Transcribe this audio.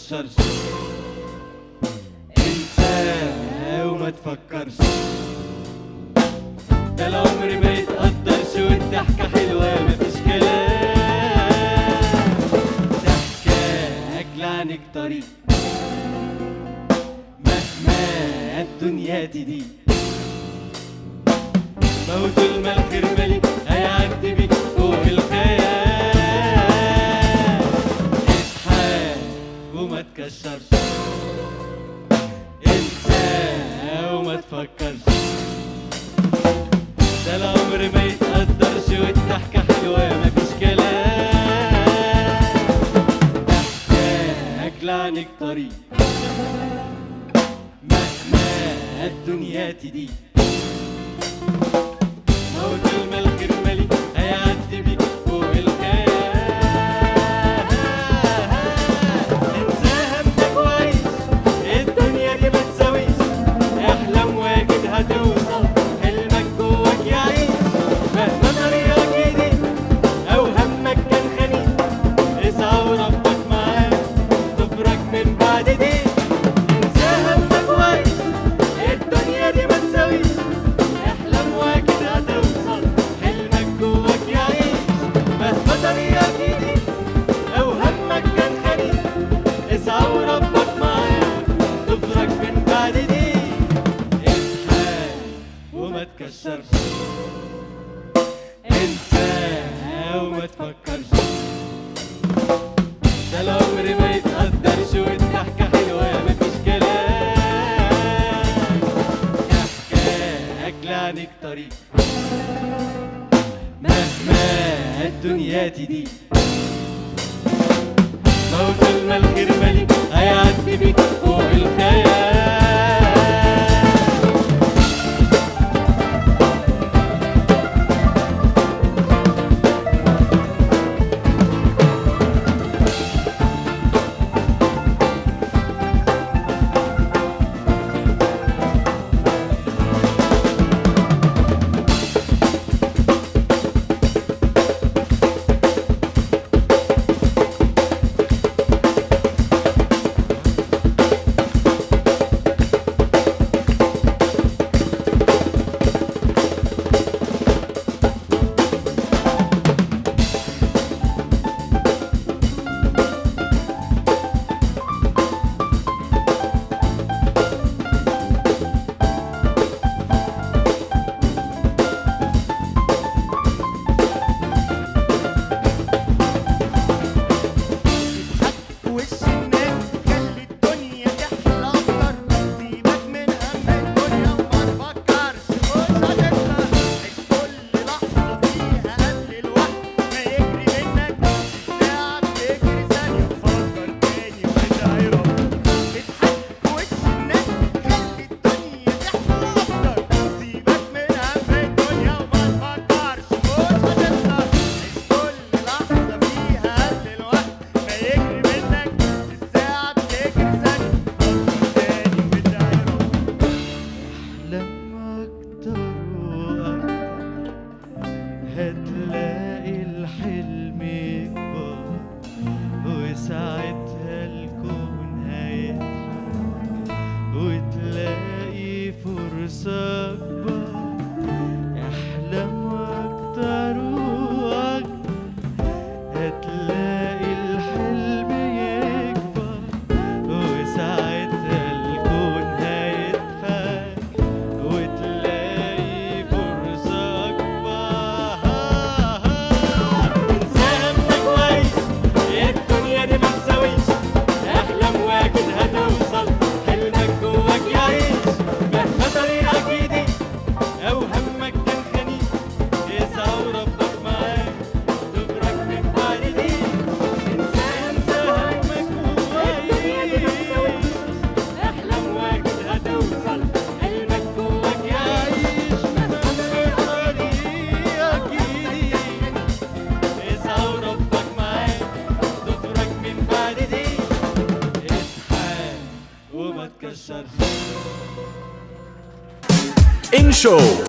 تكشرش انسى وما تفكرش ده العمر ما يتقدرش والضحكة حلوة مفيش كلام ضحكة أجل عنك طريق مهما الدنيا تضيق ما هو طول ما الخير ملك هيعدي بيك فوق الخيال اضحك وما تكشرش انسى وما تفكرش ده العمر ما يتقدرش والضحكة حلوة مفيش كلام ضحكة عنك طريق مهما الدنيا تضيق موت الملك الملك هيعدي بيك فوق الخيال انساها انت كويس الدنيا دي ما تساويش احلم واجد هتوصل حلمك جواك يعيش مهما طريقك جديد او همك كان خنيق اسعى وربك معاك تفرج من بعد دي انساها انت كويس الدنيا دي ما تساويش احلم واجد هتوصل حلمك جواك يعيش مهما طريقك جديد او همك كان خنيق اسعى وربك معاك تفرج من بعد دي اضحك وما تكشرش انسى وما تفكرش ده العمر ما يتقدرش والضحكة حلوة مفيش كلام ضحكة أجل عنك طريق مهما الدنيا تضيق موت ما الخير ملك هيعدي بيك فوق الخيال في وش الناس خلي الدنيا تحلى اكتر سيبك من هم الدنيا وما تفكرش مش هتنسى عيش كل لحظه فيها قبل الوقت ما يجري منك الساعه بتجري ثانيه وفكر تاني وادعي ربك اضحك في وش الناس خلي الدنيا تحلى اكتر سيبك من هم الدنيا وما تفكرش مش هتنسى عيش كل لحظه فيها قبل الوقت ما يجري منك الساعة بتجري ثانية فكر تاني وادعي ربك احلم اكتر واكتر هتلاقي الحلم يكبر وساعتها الكون هيضحك وتلاقي فرصة اكبر احلم اكتر واكتر هتلاقي الحلم يكبر وساعتها الكون هيضحك وتلاقي فرصة أكبر انساها انت كويس الدنيا دي ما تساويش احلم واجد هتوصل حلمك جواك يعيش مهما طريقك جديد او همك كان خنيق اسعى وربك معاك تفرج من بعد دي انسى انت همك كويس احلم واجد هتوصل حلمك جواك يعيش مهما طريقك جديد اسعى وربك معاك تفرج من بعد دي اضحك وما تكشرش ان شو